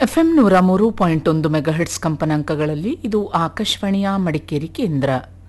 FM ನೂರ ಮೂರು point ಒಂದು ಮೆಗಾಹೆಟ್ಸ್ ಕಂಪನಾಂಕಗಳಲ್ಲಿ ಇದು ಆಕಾಶವಾಣಿಯ ಮಡಿಕೇರಿ ಕೇಂದ್ರ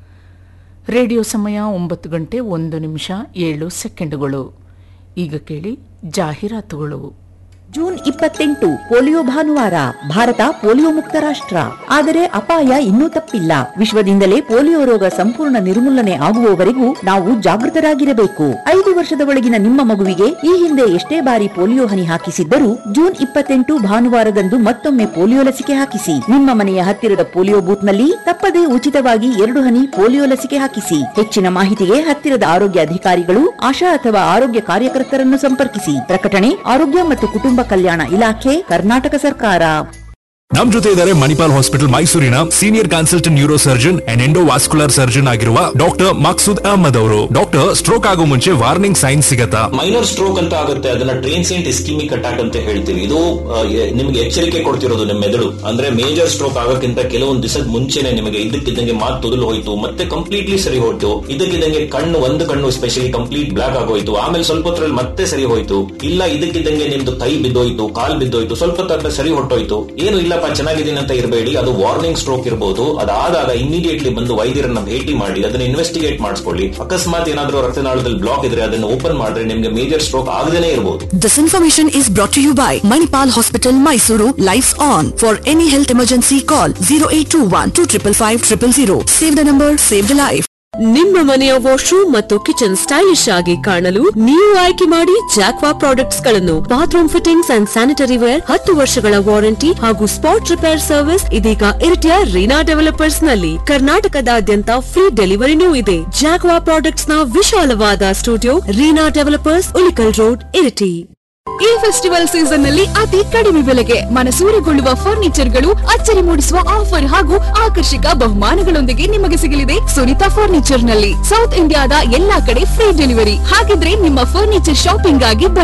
ರೇಡಿಯೋ ಸಮಯ ಒಂಬತ್ತು ಗಂಟೆ ಒಂದು ನಿಮಿಷ ಏಳು ಸೆಕೆಂಡುಗಳು ಈಗ ಕೇಳಿ ಜಾಹೀರಾತುಗಳು ಜೂನ್ ಇಪ್ಪತ್ತೆಂಟು ಪೋಲಿಯೋ ಭಾನುವಾರ ಭಾರತ ಪೋಲಿಯೋ ಮುಕ್ತ ರಾಷ್ಟ್ರ ಆದರೆ ಅಪಾಯ ಇನ್ನೂ ತಪ್ಪಿಲ್ಲ ವಿಶ್ವದಿಂದಲೇ ಪೋಲಿಯೋ ರೋಗ ಸಂಪೂರ್ಣ ನಿರ್ಮೂಲನೆ ಆಗುವವರೆಗೂ ನಾವು ಜಾಗೃತರಾಗಿರಬೇಕು ಐದು ವರ್ಷದ ಒಳಗಿನ ನಿಮ್ಮ ಮಗುವಿಗೆ ಈ ಹಿಂದೆ ಎಷ್ಟೇ ಬಾರಿ ಪೋಲಿಯೋ ಹನಿ ಹಾಕಿಸಿದ್ದರೂ ಜೂನ್ ಇಪ್ಪತ್ತೆಂಟು ಭಾನುವಾರದಂದು ಮತ್ತೊಮ್ಮೆ ಪೋಲಿಯೋ ಲಸಿಕೆ ಹಾಕಿಸಿ ನಿಮ್ಮ ಮನೆಯ ಹತ್ತಿರದ ಪೋಲಿಯೋ ಬೂತ್ನಲ್ಲಿ ತಪ್ಪದೇ ಉಚಿತವಾಗಿ ಎರಡು ಹನಿ ಪೋಲಿಯೋ ಲಸಿಕೆ ಹಾಕಿಸಿ ಹೆಚ್ಚಿನ ಮಾಹಿತಿಗೆ ಹತ್ತಿರದ ಆರೋಗ್ಯ ಅಧಿಕಾರಿಗಳು ಆಶಾ ಅಥವಾ ಆರೋಗ್ಯ ಕಾರ್ಯಕರ್ತರನ್ನು ಸಂಪರ್ಕಿಸಿ ಪ್ರಕಟಣೆ ಆರೋಗ್ಯ ಮತ್ತು ಕುಟುಂಬ ಕಲ್ಯಾಣ ಇಲಾಖೆ ಕರ್ನಾಟಕ ಸರ್ಕಾರ ನಮ್ ಜೊತೆ ಇದ್ದಾರೆ ಮಣಿಪಾಲ್ ಹಾಸ್ಪಿಟಲ್ ಮೈಸೂರಿನ senior consultant neuro surgeon and endovascular surgeon ಆಗಿರುವ ಡಾಕ್ಟರ್ ಮಕ್ಸೂದ್ ಅಹಮದ್ ಅವರು ಡಾಕ್ಟರ್ ಸ್ಟ್ರೋಕ್ ಆಗೋ ಮುಂಚೆ ವಾರ್ನಿಂಗ್ ಸೈನ್ಸ್ ಸಿಗತ್ತಾ ಮೈನರ್ ಸ್ಟ್ರೋಕ್ ಅಂತ ಆಗುತ್ತೆ ಅದನ್ನ ಟ್ರೇನ್ಸಿಯಂಟ್ ಇಸ್ಕಿಮಿಕ್ ಅಟ್ಯಾಕ್ ಅಂತ ಹೇಳ್ತೀವಿ ಇದು ಆ, ಎ- ನಿಮ್ಗೆ ಎಚ್ಚರಿಕೆ ಕೊಡ್ತಿರೋದು ನಿಮ್ಮ ಮೆದುಳು ಅಂದ್ರೆ ಮೇಜರ್ ಸ್ಟ್ರೋಕ್ ಆಗೋಕ್ಕಿಂತ ಕೆಲವೊಂದು ದಿವಸದ ಮುಂಚೆನೆ ನಿಮಗೆ ಇದಕ್ಕಿದ್ದಂಗೆ ಮಾತು ತೊದಲು ಹೋಯ್ತು ಮತ್ತೆ ಕಂಪ್ಲೀಟ್ಲಿ ಸರಿ ಹೋಯ್ತು ಇದಕ್ಕಿದ್ದಂಗೆ ಕಣ್ಣು ಒಂದು ಕಣ್ಣು ಸ್ಪೆಷಲಿ ಕಂಪ್ಲೀಟ್ ಬ್ಲಾಕ್ ಆಗೋಯ್ತು ಆಮೇಲೆ ಸ್ವಲ್ಪ ಹೊತ್ತರಲ್ಲಿ ಮತ್ತೆ ಸರಿ ಹೋಯ್ತು ಇಲ್ಲ ಇದಕ್ಕಿದ್ದಂಗೆ ನಿಮ್ದು ಕೈ ಬಿದ್ದೋಯ್ತು ಕಾಲ್ ಬಿದ್ದೋಯ್ತು ಸ್ವಲ್ಪ ಹೊತ್ತಾದ್ಮೇಲೆ ಸರಿ ಹೊಟ್ಟೋಯ್ತು ಏನು ಇಲ್ಲಪ್ಪ ಚೆನ್ನಾಗಿದ್ದೀನಿ ಅಂತ ಇರಬೇಡಿ ಅದು ವಾರ್ನಿಂಗ್ ಸ್ಟ್ರೋಕ್ ಇರಬಹುದು ಅದಾದಾಗ ಇಮಿಡಿಯೇಟ್ಲಿ ಬಂದು ವೈದ್ಯರನ್ನ ಭೇಟಿ ಮಾಡಿ ಅದನ್ನ ಇನ್ವೆಸ್ಟಿಗೇಟ್ ಮಾಡಿಸ್ಕೊಳ್ಳಿ ಅಕಸ್ಮಾತ್ ಏನಾದ್ರೂ ರಕ್ತನಾಳದಲ್ಲಿ ಬ್ಲಾಕ್ ಇದ್ರೆ ಅದನ್ನ ಓಪನ್ ಮಾಡಿದ್ರೆ ನಿಮ್ಗೆ ಮೇಜರ್ ಸ್ಟ್ರೋಕ್ ಆಗದೇನೆ ಇರಬಹುದು This information is brought to you by Manipal Hospital, Mysuru. Lights on. For any health emergency, call 0821 255 000. Save the number, save the life. ನಿಮ್ಮ ಮನೆಯ ವಾಶ್ರೂಮ್ ಮತ್ತು ಕಿಚನ್ ಸ್ಟೈಲಿಶ್ ಆಗಿ ಕಾಣಲು ನೀವು ಆಯ್ಕೆ ಮಾಡಿ ಜಾಕ್ವಾ ಪ್ರಾಡಕ್ಟ್ಸ್ ಗಳನ್ನು bathroom fittings and sanitary ware ಹತ್ತು ವರ್ಷಗಳ ವಾರಂಟಿ ಹಾಗೂ ಸ್ಪಾಟ್ ರಿಪೇರ್ ಸರ್ವಿಸ್ ಇದೀಗ ಇರಿಟಿಯ ರೀನಾ ಡೆವಲಪರ್ಸ್ ನಲ್ಲಿ ಕರ್ನಾಟಕದಾದ್ಯಂತ ಫ್ರೀ ಡೆಲಿವರಿನೂ ಇದೆ ಜಾಕ್ವಾ ಪ್ರಾಡಕ್ಟ್ಸ್ ನ ವಿಶಾಲವಾದ studio Reena developers Ulikal road Iritty ಈ ಫೆಸ್ಟಿವಲ್ ಸೀಸನ್ ನಲ್ಲಿ ಅತಿ ಕಡಿಮೆ ಬೆಲೆಗೆ ಮನಸೂರೆಗೊಳ್ಳುವ ಫರ್ನಿಚರ್ಗಳು ಅಚ್ಚರಿ ಮೂಡಿಸುವ ಆಫರ್ ಹಾಗೂ ಆಕರ್ಷಕ ಬಹುಮಾನಗಳೊಂದಿಗೆ ನಿಮಗೆ ಸಿಗಲಿದೆ ಸುನಿತಾ ಫರ್ನಿಚರ್ ನಲ್ಲಿ ಸೌತ್ ಇಂಡಿಯಾದ ಎಲ್ಲಾ ಕಡೆ ಫ್ರೀ ಡೆಲಿವರಿ ಹಾಗಿದ್ರೆ ನಿಮ್ಮ ಫರ್ನಿಚರ್ ಶಾಪಿಂಗ್ ಆಗಿ ಬನ್ನಿ